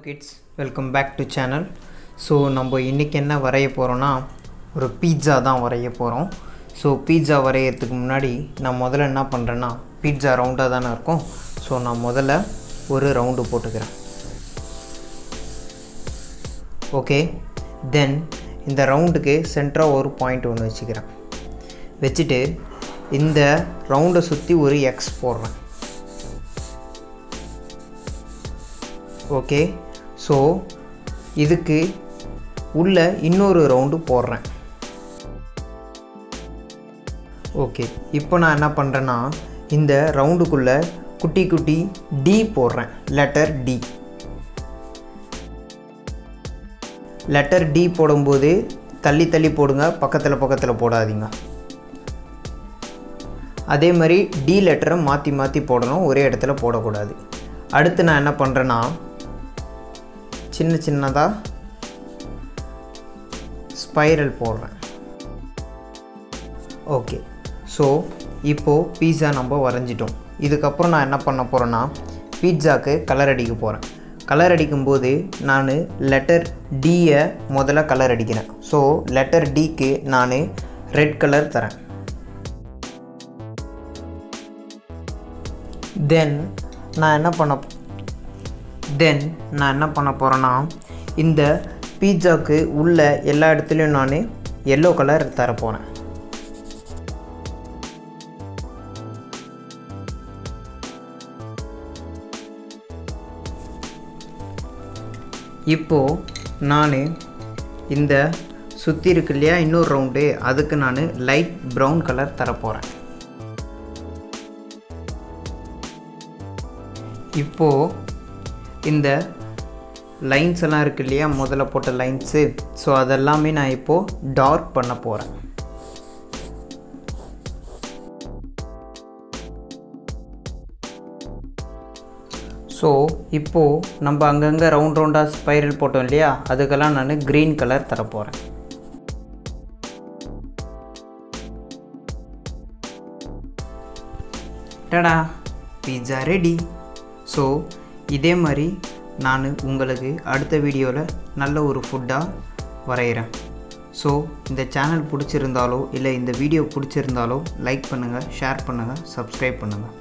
kids welcome back to channel so நம்ம இன்றைக்கி என்ன வரைய போகிறோன்னா ஒரு பீட்சா தான் வரைய போகிறோம் ஸோ பீட்சா வரையறதுக்கு முன்னாடி நான் முதல்ல என்ன பண்ணுறேன்னா பீட்சா ரவுண்டாக தானே இருக்கும் ஸோ நான் முதல்ல ஒரு ரவுண்டு போட்டுக்கிறேன் ஓகே தென் இந்த ரவுண்டுக்கு சென்டராக ஒரு பாயிண்ட் ஒன்று வச்சுக்கிறேன் வச்சுட்டு இந்த ரவுண்டை சுற்றி ஒரு எக்ஸ் போடுறேன் ஓகே ஸோ இதுக்கு உள்ள இன்னொரு ரவுண்டு போடுறேன் ஓகே இப்போ நான் என்ன பண்ணுறேன்னா இந்த ரவுண்டுக்குள்ளே குட்டி குட்டி டி போடுறேன் லெட்டர் டி லெட்டர் டி போடும்போது தள்ளி தள்ளி போடுங்க பக்கத்தில் பக்கத்தில் போடாதீங்க அதே மாதிரி டி லெட்டரை மாற்றி மாற்றி போடணும் ஒரே இடத்துல போடக்கூடாது அடுத்து நான் என்ன பண்ணுறேன்னா சின்ன சின்னதாக ஸ்பைரல் போடுறேன் ஓகே ஸோ இப்போது பீஸா நம்ம வரைஞ்சிட்டோம் இதுக்கப்புறம் நான் என்ன பண்ண போகிறேன்னா பீட்சாக்கு கலர் அடிக்க போகிறேன் கலர் அடிக்கும்போது நான் லெட்டர் டியை முதல்ல கலர் அடிக்கிறேன் ஸோ லெட்டர் டிக்கு நான் ரெட் கலர் தரேன் தென் நான் என்ன பண்ண தென் நான் என்ன பண்ண போகிறேன்னா இந்த பீட்சாக்கு உள்ள எல்லா இடத்துலையும் நான் எல்லோ கலர் தரப்போகிறேன் இப்போது நான் இந்த சுற்றி இருக்கு இல்லையா இன்னொரு ரவுண்டு அதுக்கு நான் லைட் ப்ரௌன் கலர் தரப்போகிறேன் இப்போது இந்த லைன்ஸ் எல்லாம் இருக்கு இல்லையா முதல்ல போட்ட லைன்ஸு ஸோ அதெல்லாமே நான் இப்போது டார்க் பண்ண போகிறேன் ஸோ இப்போது நம்ம அங்கங்கே ரவுண்ட் ரவுண்டாக ஸ்பைரல் போட்டோம் இல்லையா அதுக்கெல்லாம் நான் க்ரீன் கலர் தரப்போகிறேன் டடா பீட்சா ரெடி ஸோ இதே மாதிரி நான் உங்களுக்கு அடுத்த வீடியோவில் நல்ல ஒரு ஃபுட்டாக வரைகிறேன் ஸோ இந்த சேனல் பிடிச்சிருந்தாலோ இல்லை இந்த வீடியோ பிடிச்சிருந்தாலோ லைக் பண்ணுங்கள் ஷேர் பண்ணுங்கள் சப்ஸ்கிரைப் பண்ணுங்கள்